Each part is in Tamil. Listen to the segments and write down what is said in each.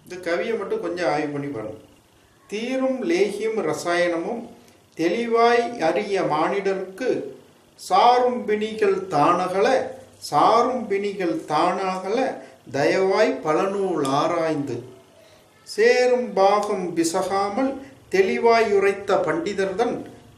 இந்த கவியை மட்டும் கொஞ்சம் ஆய்வு பண்ணி பாருங்க தீரும் லேகியும் ரசாயனமும் தெளிவாய் அறிய மானிடருக்கு சாரும் பிணிகள் தானகல சாரும் பிணிகள் தானாகல தயவாய் பலநூல் ஆராய்ந்து சேரும் பாகம் பிசகாமல் தெளிவாய் உரைத்த பண்டிதர்தன்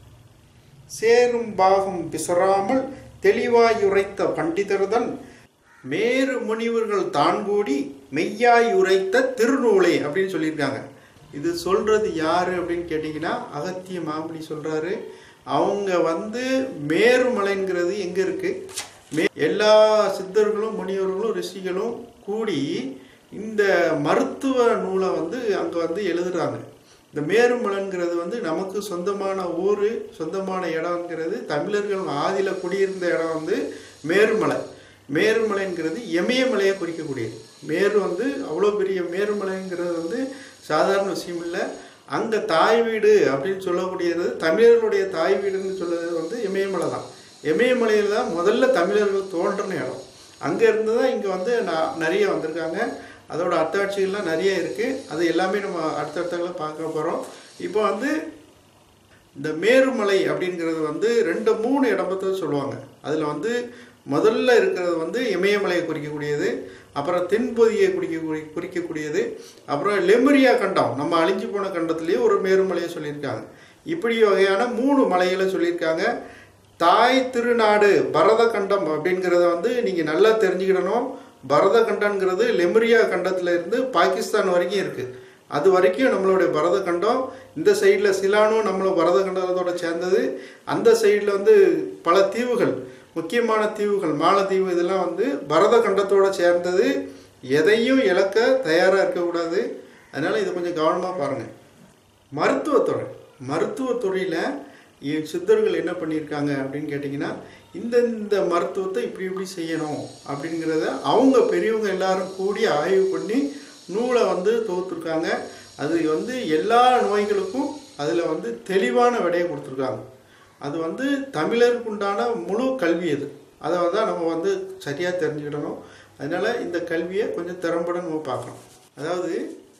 சேரும் பாகம் பிசராமல் தெளிவாய் உரைத்த பண்டிதர்தன் மேரு முனிவர்கள் தான் கூடி மெய்யாய் உரைத்த திருநூலை அப்படின்னு சொல்லியிருக்காங்க இது சொல்றது யாரு அப்படின்னு கேட்டிங்கன்னா அகத்திய மாமணி சொல்றாரு அவங்க வந்து மேருமலைங்கிறது எங்க இருக்கு மே எல்லா சித்தர்களும் முனிவர்களும் ரிஷிகளும் கூடி இந்த மருத்துவ நூலை வந்து அங்கே வந்து எழுதுறாங்க இந்த மேருமலைங்கிறது வந்து நமக்கு சொந்தமான ஊர் சொந்தமான இடம்ங்கிறது தமிழர்கள் ஆதியில் குடியிருந்த இடம் வந்து மேருமலை மேருமலைங்கிறது இமயமலையை குறிக்கக்கூடியது மேரு வந்து அவ்வளோ பெரிய மேருமலைங்கிறது வந்து சாதாரண விஷயம் இல்லை அங்கே தாய் வீடு அப்படின்னு சொல்லக்கூடியது தமிழர்களுடைய தாய் வீடுன்னு சொல்றது வந்து இமயமலை தான் இமயமலையில் தான் முதல்ல தமிழர்கள் தோன்றின இடம் அங்கே இருந்து தான் இங்கே வந்து ந- நிறைய வந்திருக்காங்க அதோட அத்தாட்சிகள்லாம் நிறைய இருக்குது அது எல்லாமே நம்ம அடுத்தடுத்தங்களை பார்க்க போகிறோம் இப்போ வந்து இந்த மேருமலை அப்படிங்கிறது வந்து ரெண்டு மூணு இடம்பத்தை சொல்லுவாங்க அதில் வந்து முதல்ல இருக்கிறது வந்து இமயமலையை குறிக்கக்கூடியது அப்புறம் தென்பகுதியை குறிக்கக்கூடிய குறிக்கக்கூடியது அப்புறம் லெமரியா கண்டம் நம்ம அழிஞ்சு போன கண்டத்துலேயே ஒரு மேருமலையை சொல்லியிருக்காங்க இப்படி வகையான மூணு மலைகளை சொல்லியிருக்காங்க தாய் திருநாடு பரத கண்டம் அப்படிங்கிறத வந்து நீங்கள் நல்லா தெரிஞ்சுக்கிடணும் பரத கண்டம்ங்கிறது லெமரியா கண்டத்துல இருந்து பாகிஸ்தான் வரைக்கும் இருக்குது அது வரைக்கும் நம்மளுடைய பரத கண்டம் இந்த சைடில் சிலானும் நம்மளோட பரத கண்டத்தோட சேர்ந்தது அந்த சைடில் வந்து பல தீவுகள் முக்கியமான தீவுகள் மாலத்தீவு இதெல்லாம் வந்து பரத கண்டத்தோட சேர்ந்தது எதையும் இழக்க தயாராக இருக்கக்கூடாது அதனால் இதை கொஞ்சம் கவனமாக பாருங்கள் மருத்துவத்துறை மருத்துவத்துறையில் சித்தர்கள் என்ன பண்ணியிருக்காங்க அப்படின்னு கேட்டிங்கன்னா இந்த இந்த மருத்துவத்தை இப்படி இப்படி செய்யணும் அப்படிங்கிறத அவங்க பெரியவங்க எல்லாரும் கூடி ஆய்வு பண்ணி நூலை வந்து தொகுத்துருக்காங்க அது வந்து எல்லா நோய்களுக்கும் அதில் வந்து தெளிவான விடையை கொடுத்துருக்காங்க அது வந்து தமிழருக்கு உண்டான முழு கல்வி அது அதை தான் நம்ம வந்து சரியாக தெரிஞ்சுக்கிடணும் அதனால் இந்த கல்வியை கொஞ்சம் திறம்பட நம்ம பார்க்கணும் அதாவது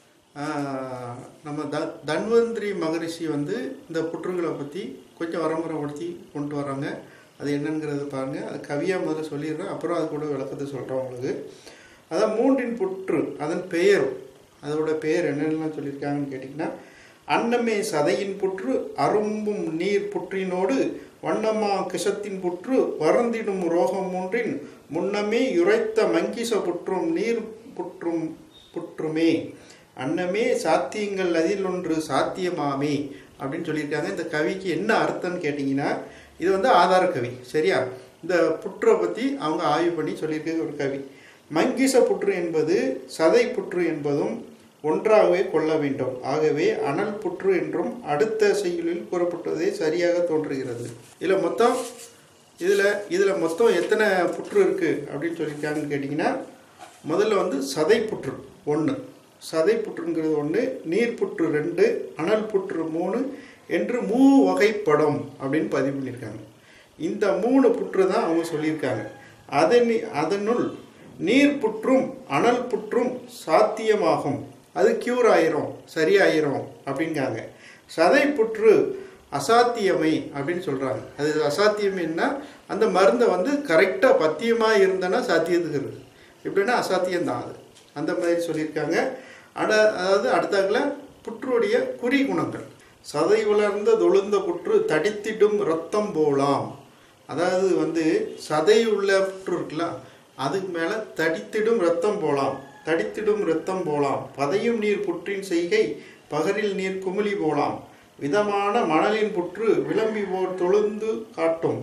ஆஹ், நம்ம த தன்வந்திரி மகரிஷி வந்து இந்த புற்றுகளை பற்றி கொஞ்சம் வரமுறைப்படுத்தி கொண்டு வராங்க அது என்னங்கிறத பாருங்கள் அது கவியாக முதல்ல சொல்லிடுறேன் அப்புறம் அது கூட விளக்கத்தை சொல்கிறேன் உங்களுக்கு அதான் மூன்றின் புற்று அதன் பெயர் அதோட பெயர் என்னென்னலாம் சொல்லியிருக்காங்கன்னு கேட்டிங்கன்னா அன்னமே சதையின் புற்று அரும்பும் நீர் புற்றினோடு வண்ணமா கிசத்தின் புற்று வருந்திடும் ரோகம் மூன்றின் முன்னமே யுரைத்த மங்கிச புற்றும் நீர் புற்றும் புற்றுமே அன்னமே சாத்தியங்கள் அதில் ஒன்று சாத்தியமாமே அப்படின்னு சொல்லியிருக்காங்க இந்த கவிக்கு என்ன அர்த்தம்னு கேட்டிங்கன்னா இது வந்து ஆதார கவி சரியா இந்த புற்றை பற்றி அவங்க ஆய்வு பண்ணி சொல்லியிருக்க ஒரு கவி மங்கிச புற்று என்பது சதை புற்று என்பதும் ஒன்றாகவே கொள்ள வேண்டும் ஆகவே அனல் புற்று என்றும் அடுத்த செய்யுளில் கூறப்பட்டதே சரியாக தோன்றுகிறது இதில் மொத்தம் இதில் இதில் மொத்தம் எத்தனை புற்று இருக்குது அப்படின்னு சொல்லியிருக்காங்கன்னு கேட்டிங்கன்னா முதல்ல வந்து சதை புற்று ஒன்று சதை புற்றுங்கிறது ஒன்று நீர் புற்று ரெண்டு அனல் புற்று மூணு என்று மூ வகைப்படும் அப்படின்னு பதிவு பண்ணியிருக்காங்க இந்த மூணு புற்று தான் அவங்க சொல்லியிருக்காங்க அதனி அதனுள் நீர் புற்றும் அனல் புற்றும் சாத்தியமாகும் அது கியூர் ஆயிரும் சரியாயிரும் அப்படிங்காங்க சதை புற்று அசாத்தியமை அப்படின்னு சொல்கிறாங்க அது அசாத்தியமைன்னா அந்த மருந்தை வந்து கரெக்டாக பத்தியமாக இருந்தனா சாத்தியத்துக்கு இருக்குது எப்படின்னா அசாத்தியம்தான் அது அந்த மாதிரி சொல்லியிருக்காங்க அட அதாவது அடுத்தாக்கில் புற்றுடைய குறி குணங்கள் சதை வளர்ந்த தொழுந்த புற்று தடித்திடும் ரத்தம் போலாம் அதாவது வந்து சதை உள்ள புற்று இருக்குல்ல அதுக்கு மேலே தடித்திடும் ரத்தம் போலாம் தடித்திடும் ரத்தம் போலாம் பதையும் நீர் புற்றின் செய்கை பகரில் நீர் குமிழி போலாம் விதமான மணலின் புற்று விளம்பி போர் தொழுந்து காட்டும்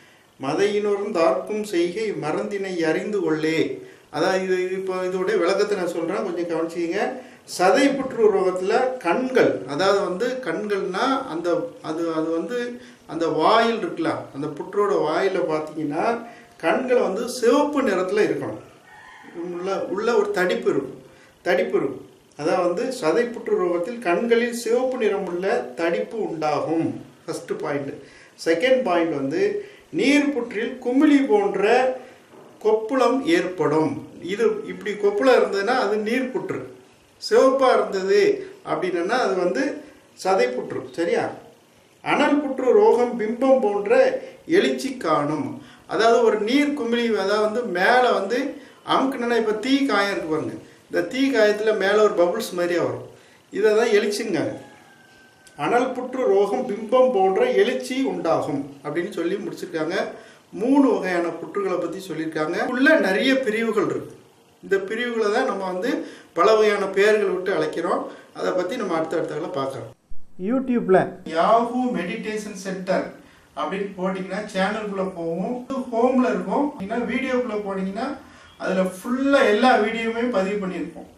மதையினொருந்தார்க்கும் செய்கை மறந்தினை அறிந்து கொள்ளே அதான் இது இப்போ இதோடைய விளக்கத்தை நான் சொல்கிறேன் கொஞ்சம் கவனிச்சிங்க சதை புற்று ரோகத்தில் கண்கள் அதாவது வந்து கண்கள்னா அந்த அது அது வந்து அந்த வாயில் இருக்குல்ல அந்த புற்றோட வாயில் பார்த்தீங்கன்னா கண்கள் வந்து சிவப்பு நிறத்தில் இருக்கணும் உள்ள உள்ள ஒரு தடிப்பு இருக்கும் தடிப்பு இருக்கும் அதான் வந்து சதைப்புற்று ரோகத்தில் கண்களில் சிவப்பு நிறமுள்ள தடிப்பு உண்டாகும் ஃபர்ஸ்ட் பாயிண்ட் செகண்ட் பாயிண்ட் வந்து நீர்ப்புற்றில் குமிழி போன்ற கொப்புளம் ஏற்படும் இது இப்படி கொப்புளம் இருந்ததுன்னா அது நீர்ப்புற்று சிவப்பாக இருந்தது அப்படின்னா அது வந்து சதை புற்று சரியா அனல் புற்று ரோகம் பிம்பம் போன்ற எழுச்சி காணும் அதாவது ஒரு நீர் குமிழி அதாவது வந்து மேலே வந்து அமுக்குனா இப்போ தீ காயம் இருக்கு பாருங்க இந்த தீ காயத்தில் மேலே ஒரு பபுள்ஸ் மாதிரியா வரும் இதை தான் எழுச்சிங்காங்க அனல் புற்று ரோகம் பிம்பம் போன்ற எழுச்சி உண்டாகும் அப்படின்னு சொல்லி முடிச்சிருக்காங்க மூணு வகையான புற்றுகளை பற்றி சொல்லியிருக்காங்க உள்ள நிறைய பிரிவுகள் இருக்கு இந்த பிரிவுகளை தான் நம்ம வந்து பல வகையான பெயர்கள் விட்டு அழைக்கிறோம் அதை பற்றி நம்ம அடுத்த அடுத்தகளை பார்க்குறோம் யூடியூப்பில் யாஹூ மெடிடேஷன் சென்டர் அப்படின்னு போட்டிங்கன்னா சேனலுக்குள்ளே போகும் ஹோமில் இருக்கும் இல்லைன்னா வீடியோக்குள்ளே போனீங்கன்னா அதில் ஃபுல்லாக எல்லா வீடியோவுமே பதிவு பண்ணியிருப்போம்